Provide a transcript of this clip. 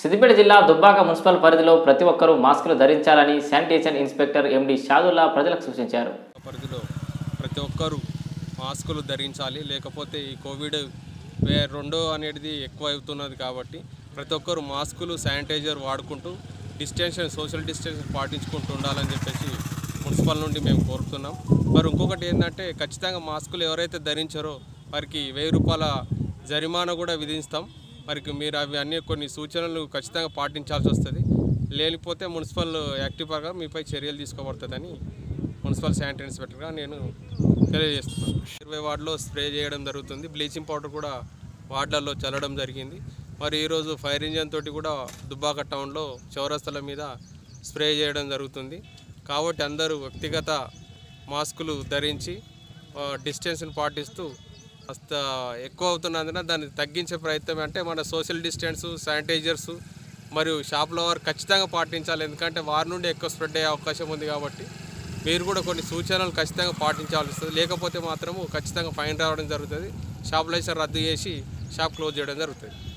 సిద్దిపేట జిల్లా దుబ్బాక మున్సిపల్ పరిధిలో ప్రతి ఒక్కరూ మాస్కులు ధరించాలని శానిటేషన్ ఇన్స్పెక్టర్ ఎండి షాదుల్లా ప్రజలకు సూచించారు పరిధిలో ప్రతి ఒక్కరూ మాస్కులు ధరించాలి లేకపోతే ఈ కోవిడ్ వే రెండో అనేది ఎక్కువ అవుతున్నది కాబట్టి ప్రతి ఒక్కరు మాస్కులు శానిటైజర్ వాడుకుంటూ డిస్టెన్షన్ సోషల్ డిస్టెన్స్ పాటించుకుంటూ ఉండాలని చెప్పేసి మున్సిపల్ నుండి మేము కోరుతున్నాం మరి ఇంకొకటి ఏంటంటే ఖచ్చితంగా మాస్కులు ఎవరైతే ధరించారో వారికి వెయ్యి రూపాయల జరిమానా కూడా విధిస్తాం మరికి మీరు అవి అన్ని కొన్ని సూచనలు ఖచ్చితంగా పాటించాల్సి వస్తుంది లేనిపోతే మున్సిపల్ యాక్టివ్ పరంగా మీపై చర్యలు తీసుకోబడుతుందని మున్సిపల్ శానిటరీ ఇన్స్పెక్టర్గా నేను తెలియజేస్తున్నాను ఇరవై వార్డులో స్ప్రే చేయడం జరుగుతుంది బ్లీచింగ్ పౌడర్ కూడా వార్డులలో చల్లడం జరిగింది మరి ఈరోజు ఫైర్ ఇంజన్ తోటి కూడా దుబ్బాక టౌన్లో చౌరస్తల మీద స్ప్రే చేయడం జరుగుతుంది కాబట్టి అందరూ వ్యక్తిగత మాస్కులు ధరించి ఆ, డిస్టెన్స్ని పాటిస్తూ కాస్త ఎక్కువ అవుతున్నందున దాన్ని తగ్గించే ప్రయత్నం అంటే మన సోషల్ డిస్టెన్స్ శానిటైజర్స్ మరియు షాప్లో వారు ఖచ్చితంగా పాటించాలి ఎందుకంటే వారి నుండి ఎక్కువ స్ప్రెడ్ అయ్యే అవకాశం ఉంది కాబట్టి మీరు కూడా కొన్ని సూచనలు ఖచ్చితంగా పాటించాల్సి వస్తుంది లేకపోతే మాత్రము ఖచ్చితంగా ఫైన్ రావడం జరుగుతుంది షాప్ లైసెన్స్ రద్దు చేసి షాప్ క్లోజ్ చేయడం జరుగుతుంది